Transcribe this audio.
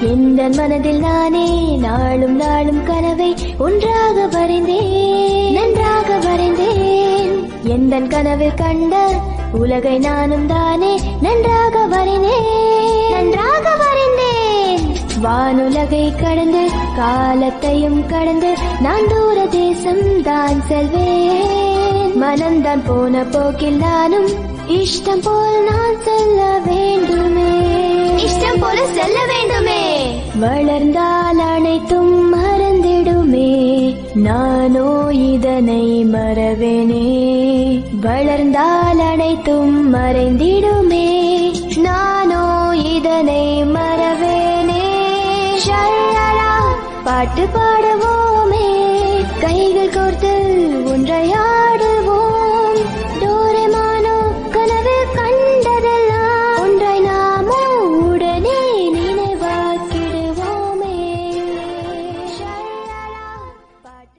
எந்த மனதில் நானே நாளும் நாளும் கனவை ஒன்றாக வரைந்தேன் நன்றாக வரைந்தேன் எந்த கனவில் கண்ட உலகை நானும் தானே நன்றாக வரைந்தேன் நன்றாக வரைந்தேன் வானுலகை கடந்து காலத்தையும் கடந்து நான் தூர தேசம் தான் செல்வேன் மனம்தான் போன போக்கில் நானும் இஷ்டம் போல் நான் செல்ல வேண்டுமே இஷ்டம் போல செல்ல வேண்டுமே வளர்ந்தால் அனைத்தும் மறந்திடுமே நானோ இதனை மறவேனே வளர்ந்தால் அனைத்தும் மறைந்திடுமே நானோ இதனை மறவேனே ஷல்லலா, பாட்டு பாடுவோமே கைகள் கோர்த்து